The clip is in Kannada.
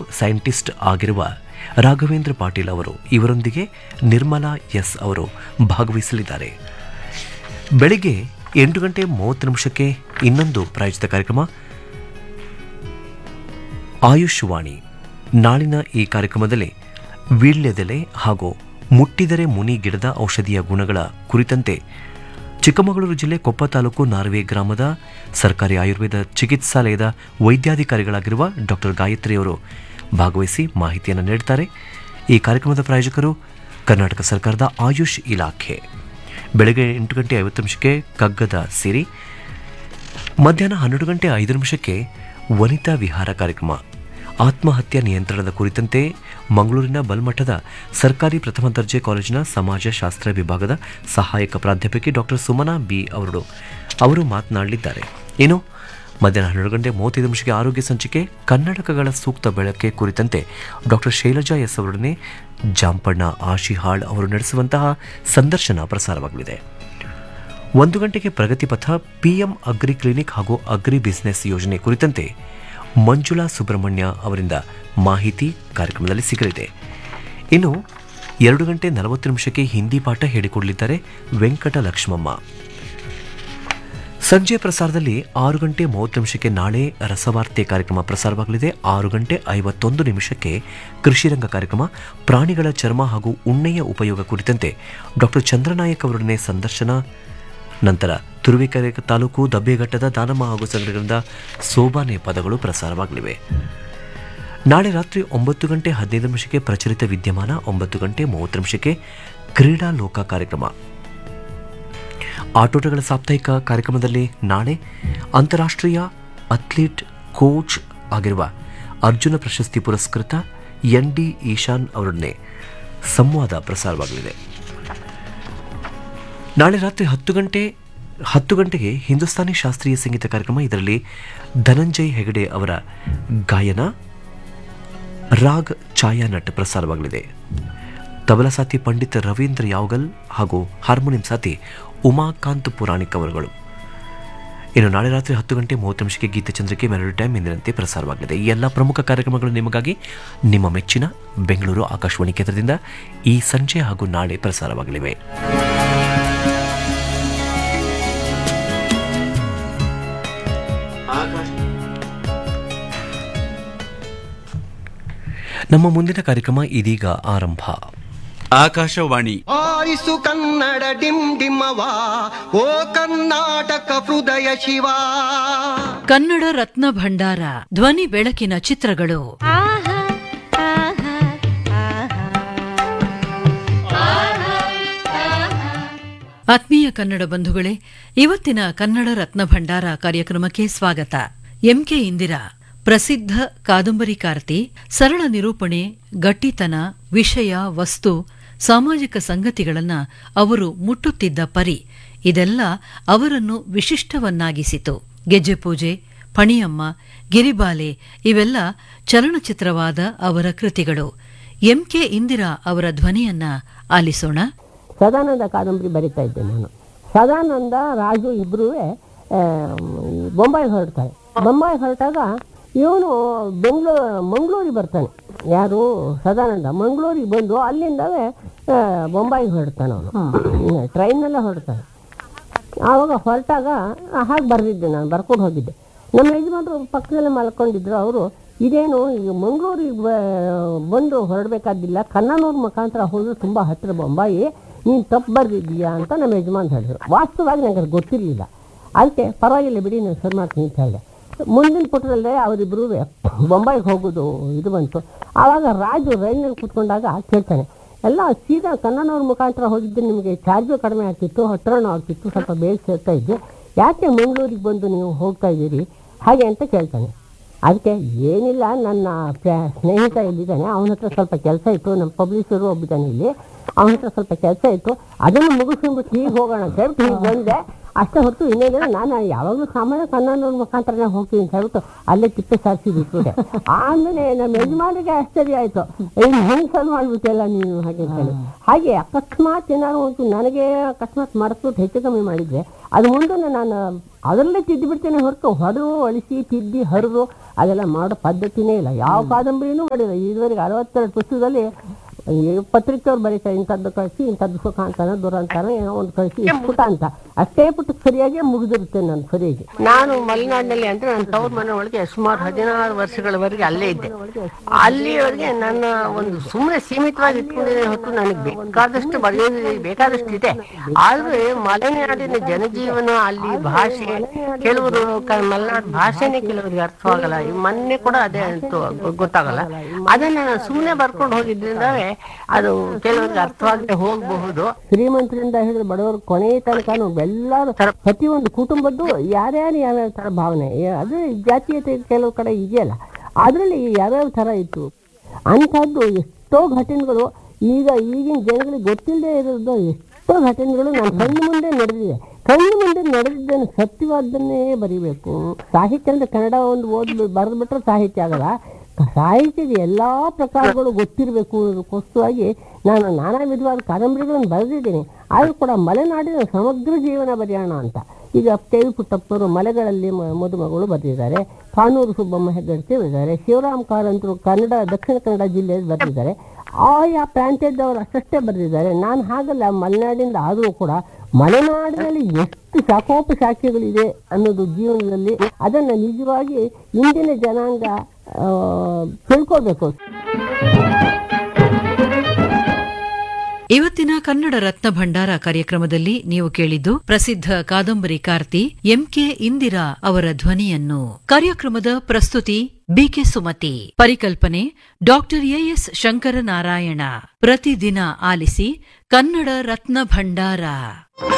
ಸೈಂಟಿಸ್ಟ್ ಆಗಿರುವ ರಾಘವೇಂದ್ರ ಪಾಟೀಲ್ ಅವರು ಇವರೊಂದಿಗೆ ನಿರ್ಮಲಾ ಎಸ್ ಅವರು ಭಾಗವಹಿಸಲಿದ್ದಾರೆ ಬೆಳಿಗ್ಗೆ ಎಂಟು ಗಂಟೆ ಮೂವತ್ತು ನಿಮಿಷಕ್ಕೆ ಇನ್ನೊಂದು ಪ್ರಾಯೋಜಿತ ಕಾರ್ಯಕ್ರಮ ಆಯುಷ್ ವಾಣಿ ನಾಳಿನ ಈ ಕಾರ್ಯಕ್ರಮದಲ್ಲಿ ವೀಳ್ಯದೆಲೆ ಹಾಗೂ ಮುಟ್ಟಿದರೆ ಮುನಿ ಗಿಡದ ಔಷಧಿಯ ಗುಣಗಳ ಕುರಿತಂತೆ ಚಿಕ್ಕಮಗಳೂರು ಜಿಲ್ಲೆ ಕೊಪ್ಪ ತಾಲೂಕು ನಾರ್ವೆ ಗ್ರಾಮದ ಸರ್ಕಾರಿ ಆಯುರ್ವೇದ ಚಿಕಿತ್ಸಾಲಯದ ವೈದ್ಯಾಧಿಕಾರಿಗಳಾಗಿರುವ ಡಾಕ್ಟರ್ ಗಾಯತ್ರಿ ಅವರು ಭಾಗವಹಿಸಿ ಮಾಹಿತಿಯನ್ನು ನೀಡುತ್ತಾರೆ ಈ ಕಾರ್ಯಕ್ರಮದ ಪ್ರಾಯೋಜಕರು ಕರ್ನಾಟಕ ಸರ್ಕಾರದ ಆಯುಷ್ ಇಲಾಖೆ ಬೆಳಗ್ಗೆ ಎಂಟು ಗಂಟೆ ಐವತ್ತು ನಿಮಿಷಕ್ಕೆ ಕಗ್ಗದ ಸಿರಿ ಮಧ್ಯಾಹ್ನ ಹನ್ನೆರಡು ಗಂಟೆ ಐದು ನಿಮಿಷಕ್ಕೆ ವನಿತಾ ವಿಹಾರ ಕಾರ್ಯಕ್ರಮ ಆತ್ಮಹತ್ಯೆ ನಿಯಂತ್ರಣದ ಕುರಿತಂತೆ ಮಂಗಳೂರಿನ ಬಲ್ಮಠದ ಸರ್ಕಾರಿ ಪ್ರಥಮ ದರ್ಜೆ ಕಾಲೇಜಿನ ಸಮಾಜಶಾಸ್ತ್ರ ವಿಭಾಗದ ಸಹಾಯಕ ಪ್ರಾಧ್ಯಾಪಕಿ ಡಾಕ್ಟರ್ ಸುಮನಾ ಬಿ ಅವರು ಅವರು ಮಾತನಾಡಲಿದ್ದಾರೆ ಇನ್ನು ಮಧ್ಯಾಹ್ನ ಹನ್ನೆರಡು ಗಂಟೆ ಮೂವತ್ತೈದು ನಿಮಿಷಕ್ಕೆ ಆರೋಗ್ಯ ಸಂಚಿಕೆ ಕನ್ನಡಕಗಳ ಸೂಕ್ತ ಬಳಕೆ ಕುರಿತಂತೆ ಡಾಕ್ಟರ್ ಶೈಲಜಾ ಎಸ್ ಅವರೊಡನೆ ಜಾಂಪಣ್ಣ ಆಶಿಹಾಳ್ ಅವರು ನಡೆಸುವಂತಹ ಸಂದರ್ಶನ ಪ್ರಸಾರವಾಗಲಿದೆ ಒಂದು ಗಂಟೆಗೆ ಪ್ರಗತಿಪಥ ಪಿಎಂ ಅಗ್ರಿ ಕ್ಲಿನಿಕ್ ಹಾಗೂ ಅಗ್ರಿ ಬಿಸಿನೆಸ್ ಯೋಜನೆ ಕುರಿತಂತೆ ಮಂಜುಳಾ ಸುಬ್ರಹ್ಮಣ್ಯ ಅವರಿಂದ ಮಾಹಿತಿ ಕಾರ್ಯಕ್ರಮದಲ್ಲಿ ಸಿಗಲಿದೆ ಇನ್ನು ಎರಡು ಗಂಟೆ ನಲವತ್ತು ನಿಮಿಷಕ್ಕೆ ಹಿಂದಿ ಪಾಠ ಹೇಳಿಕೊಡಲಿದ್ದಾರೆ ವೆಂಕಟ ಲಕ್ಷ್ಮಮ್ಮ ಸಂಜೆ ಪ್ರಸಾರದಲ್ಲಿ ಆರು ಗಂಟೆ ಮೂವತ್ತು ನಿಮಿಷಕ್ಕೆ ನಾಳೆ ರಸವಾರ್ತೆ ಕಾರ್ಯಕ್ರಮ ಪ್ರಸಾರವಾಗಲಿದೆ ಆರು ಗಂಟೆ ಐವತ್ತೊಂದು ನಿಮಿಷಕ್ಕೆ ಕೃಷಿರಂಗ ಕಾರ್ಯಕ್ರಮ ಪ್ರಾಣಿಗಳ ಚರ್ಮ ಹಾಗೂ ಉಣ್ಣೆಯ ಉಪಯೋಗ ಕುರಿತಂತೆ ಡಾಕ್ಟರ್ ಚಂದ್ರನಾಯಕ್ ಅವರೊಡನೆ ಸಂದರ್ಶನ ನಂತರ ತುರುವೇಕೆರೆ ತಾಲೂಕು ದಬ್ಬೆಘಟ್ಟದ ದಾನಮ್ಮ ಹಾಗೂ ಸಂಘಗಳಿಂದ ಸೋಬಾನೆ ಪದಗಳು ಪ್ರಸಾರವಾಗಲಿವೆ ನಾಳೆ ರಾತ್ರಿ ಒಂಬತ್ತು ಗಂಟೆ ಹದಿನೈದು ನಿಮಿಷಕ್ಕೆ ಪ್ರಚಲಿತ ವಿದ್ಯಮಾನ ಒಂಬತ್ತು ಗಂಟೆ ಮೂವತ್ತು ನಿಮಿಷಕ್ಕೆ ಕ್ರೀಡಾ ಲೋಕ ಕಾರ್ಯಕ್ರಮ ಆಟೋಟಗಳ ಸಾಪ್ತಾಹಿಕ ಕಾರ್ಯಕ್ರಮದಲ್ಲಿ ನಾಳೆ ಅಂತಾರಾಷ್ಟ್ರೀಯ ಅಥ್ಲೀಟ್ ಕೋಚ್ ಆಗಿರುವ ಅರ್ಜುನ ಪ್ರಶಸ್ತಿ ಪುರಸ್ಕೃತ ಎನ್ ಡಿ ಈಶಾನ್ ಅವರೊಡನೆ ಸಂವಾದ ಪ್ರಸಾರವಾಗಲಿದೆ ನಾಳೆ ರಾತ್ರಿ ಹತ್ತು ಗಂಟೆ ಹತ್ತು ಗಂಟೆಗೆ ಹಿಂದೂಸ್ತಾನಿ ಶಾಸ್ತ್ರೀಯ ಸಂಗೀತ ಕಾರ್ಯಕ್ರಮ ಇದರಲ್ಲಿ ಧನಂಜಯ್ ಹೆಗಡೆ ಅವರ ಗಾಯನ ರಾಗ್ ಛಾಯಾನಟ್ ಪ್ರಸಾರವಾಗಲಿದೆ ತಬಲಾ ಸಾಥಿ ಪಂಡಿತ್ ರವೀಂದ್ರ ಯಾವಗಲ್ ಹಾಗೂ ಹಾರ್ಮೋನಿಯಂ ಸಾಥಿ ಉಮಾಕಾಂತ್ ಪುರಾಣಿಕ್ ಅವರುಗಳು ಇನ್ನು ನಾಳೆ ರಾತ್ರಿ ಹತ್ತು ಗಂಟೆ ಮೂವತ್ತು ನಿಮಿಷಕ್ಕೆ ಗೀತಚಂದ್ರಿಕೆ ಮೆಲೋಡಿ ಟೈಮ್ ಎಂದಿನಂತೆ ಪ್ರಸಾರವಾಗಲಿದೆ ಈ ಎಲ್ಲ ಪ್ರಮುಖ ಕಾರ್ಯಕ್ರಮಗಳು ನಿಮಗಾಗಿ ನಿಮ್ಮ ಮೆಚ್ಚಿನ ಬೆಂಗಳೂರು ಆಕಾಶವಾಣಿ ಕೇಂದ್ರದಿಂದ ಈ ಸಂಜೆ ಹಾಗೂ ನಾಳೆ ಪ್ರಸಾರವಾಗಲಿವೆ ನಮ್ಮ ಮುಂದಿನ ಕಾರ್ಯಕ್ರಮ ಇದೀಗ ಆರಂಭ ಆಕಾಶವಾಣಿ ಆರಿಸು ಕನ್ನಡ ಡಿಮ್ ಡಿಮ್ಮವ ಓ ಕರ್ನಾಟಕ ಹೃದಯ ಶಿವ ಕನ್ನಡ ರತ್ನ ಭಂಡಾರ ಧ್ವನಿ ಬೆಳಕಿನ ಚಿತ್ರಗಳು ಆತ್ಮೀಯ ಕನ್ನಡ ಬಂಧುಗಳೇ ಇವತ್ತಿನ ಕನ್ನಡ ರತ್ನ ಭಂಡಾರ ಕಾರ್ಯಕ್ರಮಕ್ಕೆ ಸ್ವಾಗತ ಎಂಕೆ ಇಂದಿರಾ ಪ್ರಸಿದ್ಧ ಕಾದಂಬರಿಕಾರ್ತಿ ಸರಳ ನಿರೂಪಣೆ ಗಟ್ಟಿತನ ವಿಷಯ ವಸ್ತು ಸಾಮಾಜಿಕ ಸಂಗತಿಗಳನ್ನ ಅವರು ಮುಟ್ಟುತ್ತಿದ್ದ ಪರಿ ಇದೆಲ್ಲ ಅವರನ್ನು ವಿಶಿಷ್ಟವನ್ನಾಗಿಸಿತು ಗೆಜ್ಜೆ ಪೂಜೆ ಪಣಿಯಮ್ಮ ಗಿರಿಬಾಲೆ ಇವೆಲ್ಲ ಚಲನಚಿತ್ರವಾದ ಅವರ ಕೃತಿಗಳು ಎಂಕೆ ಇಂದಿರಾ ಅವರ ಧ್ವನಿಯನ್ನ ಆಲಿಸೋಣ ಸದಾನಂದ ಕಾದಂಬರಿ ಬರಿತಾ ಇದ್ದೆ ನಾನು ಸದಾನಂದ ರಾಜು ಇಬ್ಬರೂ ಬೊಂಬಾಯಿಗೆ ಹೊರಡ್ತಾರೆ ಬೊಂಬಾಯಿಗೆ ಹೊರಟಾಗ ಇವನು ಬೆಂಗಳೂರು ಮಂಗಳೂರಿಗೆ ಬರ್ತಾನೆ ಯಾರು ಸದಾನಂದ ಮಂಗಳೂರಿಗೆ ಬಂದು ಅಲ್ಲಿಂದವೇ ಆ, ಬೊಂಬಾಯಿಗೆ ಹೊರಡ್ತಾನೆ ಅವನು ಟ್ರೈನಲ್ಲೇ ಹೊರಡ್ತಾನೆ ಆವಾಗ ಹೊರಟಾಗ ಹಾಗೆ ಬರೆದಿದ್ದೆ ನಾನು ಬರ್ಕೊಂಡು ಹೋಗಿದ್ದೆ ನಮ್ಮ ಯಜಮಾನರು ಪಕ್ಕದಲ್ಲೇ ಮಲ್ಕೊಂಡಿದ್ರು ಅವರು ಇದೇನು ಈಗ ಮಂಗಳೂರಿಗೆ ಬ- ಬಂದು ಹೊರಡಬೇಕಾದಿಲ್ಲ ಕನ್ನನೂರು ಮುಖಾಂತರ ಹೋದ್ರೆ ತುಂಬ ಹತ್ತಿರ ಬೊಂಬಾಯಿ ನೀನು ತಪ್ಪು ಬರೆದಿದ್ದೀಯಾ ಅಂತ ನಮ್ಮ ಯಜಮಾನ್ ಹೇಳಿದ್ರು ವಾಸ್ತವವಾಗಿ ನನಗೆ ಅದು ಗೊತ್ತಿರಲಿಲ್ಲ ಅದಕ್ಕೆ ಪರವಾಗಿಲ್ಲ ಬಿಡಿ ನಾನು ಸರಿ ಮಾಡ್ತೀನಿ ಅಂತ ಹೇಳಿದೆ ಮುಂದಿನ ಪುಟದಲ್ಲೇ ಅವರಿಬ್ಬರೂ ಬೊಂಬಾಯಿಗೆ ಹೋಗೋದು ಇದು ಬಂತು ಆವಾಗ ರಾಜು ರೈಲಿನಲ್ಲಿ ಕೂತ್ಕೊಂಡಾಗ ಕೇಳ್ತಾನೆ ಎಲ್ಲ ಸೀದಾ ಕನ್ನಡವ್ರ ಮುಖಾಂತರ ಹೋಗಿದ್ದು ನಿಮಗೆ ಚಾರ್ಜು ಕಡಿಮೆ ಆಗ್ತಿತ್ತು ಹತ್ರನೂ ಆಗ್ತಿತ್ತು ಸ್ವಲ್ಪ ಬೇಗ ಸೇರ್ತಾ ಇದ್ದೆ ಯಾಕೆ ಮಂಗಳೂರಿಗೆ ಬಂದು ನೀವು ಹೋಗ್ತಾ ಇದ್ದೀರಿ ಹಾಗೆ ಅಂತ ಕೇಳ್ತಾನೆ ಅದಕ್ಕೆ ಏನಿಲ್ಲ ನನ್ನ ಪ್ರ- ಸ್ನೇಹಿತ ಇಲ್ಲಿದ್ದಾನೆ ಅವನ ಹತ್ರ ಸ್ವಲ್ಪ ಕೆಲಸ ಇತ್ತು ನಮ್ಮ ಪಬ್ಲಿಷರು ಒಬ್ಬಿದ್ದಾನೆ ಇಲ್ಲಿ ಅವನ ಹತ್ರ ಸ್ವಲ್ಪ ಕೆಲಸ ಇತ್ತು ಅದನ್ನು ಮುಗಿಸ್ಕೊಂಡ್ಬಿಟ್ಟು ಹೀಗೆ ಹೋಗೋಣ ಅಂತ ಹೇಳ್ಬಿಟ್ಟು ಹೀಗೆ ಬಂದೆ ಅಷ್ಟೇ ಹೊತ್ತು ಇನ್ನೇನಿಲ್ಲ ನಾನು ಯಾವಾಗಲೂ ಸಾಮಾನ್ಯ ಕನ್ನಡ ಮುಖಾಂತರನೇ ಹೋಗ್ತೀನಿ ಅಂತ ಹೇಳ್ಬಿಟ್ಟು ಅಲ್ಲೇ ತಿಪ್ಪೆ ಸಾರಿಸಿ ಬಿಟ್ಬಿಟ್ಟೆ ಆಮೇಲೆ ನಮ್ಮ ಯಜಮಾನಿಗೆ ಆಶ್ಚರ್ಯ ಆಯಿತು ಏನು ಹೆಂಗೆ ಸರ್ ಮಾಡಿಬಿಟ್ಟೆಲ್ಲ ನೀನು ಹಾಗೆ ಅಂತ ಹೇಳಿ ಹಾಗೆ ಅಕಸ್ಮಾತ್ ಏನಾದ್ರು ಒಂದು ನನಗೆ ಅಕಸ್ಮಾತ್ ಮರೆಸ್ಬಿಟ್ಟು ಹೆಚ್ಚು ಕಮ್ಮಿ ಮಾಡಿದ್ರೆ ಅದು ಮುಂದೆ ನಾನು ಅದರಲ್ಲೇ ತಿದ್ದು ಬಿಡ್ತೇನೆ ಹೊರತು ಹೊಡೆದು ಅಳಿಸಿ ತಿದ್ದಿ ಹರಿದು ಅದೆಲ್ಲ ಮಾಡೋ ಪದ್ಧತಿನೇ ಇಲ್ಲ ಯಾವ ಕಾದಂಬರಿನೂ ಮಾಡಿಲ್ಲ ಇದುವರೆಗೆ ಅರವತ್ತೆರಡು ಪುಸ್ತಕದಲ್ಲಿ ಈ ಪತ್ರಿಕೆಯವ್ರು ಬರೀತಾರೆ ಇಂಥದ್ದು ಕಳಿಸಿ ಇಂಥದ್ದು ಸುಖ ಅಂತಾನೆ ದುರಂತಾನೆ ಏನೋ ಒಂದು ಕಳಿಸಿ ಇಷ್ಟು ಪುಟ ಅಂತ ಅಷ್ಟೇ ಪುಟಕ್ಕೆ ಸರಿಯಾಗಿ ಮುಗಿದಿರುತ್ತೆ ನನ್ನ ಸರಿಯಾಗಿ ನಾನು ಮಲೆನಾಡಿನಲ್ಲಿ ಅಂದ್ರೆ ನನ್ನ ತವ್ರ ಮನೆ ಒಳಗೆ ಸುಮಾರು ಹದಿನಾರು ವರ್ಷಗಳವರೆಗೆ ಅಲ್ಲೇ ಇದ್ದೆ ಅಲ್ಲಿವರೆಗೆ ನನ್ನ ಒಂದು ಸುಮ್ಮನೆ ಸೀಮಿತವಾಗಿ ಇಟ್ಕೊಂಡಿದ್ದೆ ಹೊತ್ತು ನನಗೆ ಬೇಕಾದಷ್ಟು ಬರೆಯೋದು ಬೇಕಾದಷ್ಟು ಇದೆ ಆದ್ರೆ ಮಲೆನಾಡಿನ ಜನಜೀವನ ಅಲ್ಲಿ ಭಾಷೆ ಕೆಲವರು ಕ- ಮಲೆನಾಡು ಭಾಷೆನೇ ಕೆಲವರಿಗೆ ಅರ್ಥವಾಗಲ್ಲ ಈ ಮೊನ್ನೆ ಕೂಡ ಅದೇ ಅಂತೂ ಗೊತ್ತಾಗಲ್ಲ ಅದನ್ನ ನಾನು ಸುಮ್ಮನೆ ಬರ್ಕೊಂಡು ಹೋಗಿದ್ರಿಂದವೇ ಅದು ಕೆಲವರಿಗೆ ಅರ್ಥವಾಗದೆ ಹೋಗಬಹುದು ಶ್ರೀಮಂತರಿಂದ ಹಿಡಿದು ಬಡವರು ಕೊನೆಯ ತನಕ ಎಲ್ಲರೂ ಪ್ರತಿಯೊಂದು ಕುಟುಂಬದ್ದು ಯಾರ್ಯಾರು ಯಾವ್ಯಾವ ತರ ಭಾವನೆ ಏ- ಅದೇ ಜಾತೀಯತೆ ಕೆಲವು ಕಡೆ ಇದೆಯಲ್ಲ ಅದರಲ್ಲಿ ಯಾವ್ಯಾವ ತರ ಇತ್ತು ಅಂಥದ್ದು ಎಷ್ಟೋ ಘಟನೆಗಳು ಈಗ ಈಗಿನ ಜನಗಳಿಗೆ ಗೊತ್ತಿಲ್ಲದೆ ಇರೋದು ಎಷ್ಟೋ ಘಟನೆಗಳು ನನ್ನ ಕಣ್ಣು ಮುಂದೆ ನಡೆದಿದೆ ಕಣ್ಣು ಮುಂದೆ ನಡೆದಿದ್ದನ್ನು ಸತ್ಯವಾದ್ದನ್ನೇ ಬರಿಬೇಕು ಸಾಹಿತ್ಯ ಅಂದ್ರೆ ಕನ್ನಡ ಒಂದು ಓದ್ ಬರೆದು ಬಿಟ್ರೆ ಸಾಹಿತ್ಯ ಆಗಲ್ಲ ಸಾಹಿತ್ಯದ ಎಲ್ಲಾ ಪ್ರಕಾರಗಳು ಗೊತ್ತಿರಬೇಕು ಅನ್ನೋದಕ್ಕೋಸ್ಕರವಾಗಿ ನಾನು ನಾನಾ ವಿಧವಾದ ಕಾದಂಬರಿಗಳನ್ನು ಬರೆದಿದ್ದೀನಿ ಆದರೂ ಕೂಡ ಮಲೆನಾಡಿನ ಸಮಗ್ರ ಜೀವನ ಬರೆಯೋಣ ಅಂತ ಈಗ ಕೆ ವಿ ಪುಟ್ಟಪ್ಪರು ಮಲೆಗಳಲ್ಲಿ ಮ- ಮದುಮಗಳು ಬರೆದಿದ್ದಾರೆ ಕಾನೂರು ಸುಬ್ಬಮ್ಮ ಹೆಗ್ಗಡ್ತಿ ಬರೆದಿದ್ದಾರೆ ಶಿವರಾಮ್ ಕಾರಂತರು ಕನ್ನಡ ದಕ್ಷಿಣ ಕನ್ನಡ ಜಿಲ್ಲೆಯಲ್ಲಿ ಬರೆದಿದ್ದಾರೆ ಆಯಾ ಪ್ರಾಂತ್ಯದವರು ಅಷ್ಟಷ್ಟೇ ಬರೆದಿದ್ದಾರೆ ನಾನು ಹಾಗಲ್ಲ ಮಲೆನಾಡಿಂದ ಆದರೂ ಕೂಡ ಮಲೆನಾಡಿನಲ್ಲಿ ಎಷ್ಟು ಶಾಖೋಪಶಾಖೆಗಳಿದೆ ಅನ್ನೋದು ಜೀವನದಲ್ಲಿ ಅದನ್ನು ನಿಜವಾಗಿ ಇಂದಿನ ಜನಾಂಗ ಆ, ತಿಳ್ಕೋಬೇಕು ಇವತ್ತಿನ ಕನ್ನಡ ರತ್ನ ಭಂಡಾರ ಕಾರ್ಯಕ್ರಮದಲ್ಲಿ ನೀವು ಕೇಳಿದ್ದು ಪ್ರಸಿದ್ಧ ಕಾದಂಬರಿಕಾರ್ತಿ ಎಂಕೆ ಇಂದಿರಾ ಅವರ ಧ್ವನಿಯನ್ನು ಕಾರ್ಯಕ್ರಮದ ಪ್ರಸ್ತುತಿ ಬಿಕೆ ಸುಮತಿ ಪರಿಕಲ್ಪನೆ ಡಾಕ್ಟರ್ ಎಎಸ್ ಶಂಕರನಾರಾಯಣ ಪ್ರತಿದಿನ ಆಲಿಸಿ ಕನ್ನಡ ರತ್ನ ಭಂಡಾರ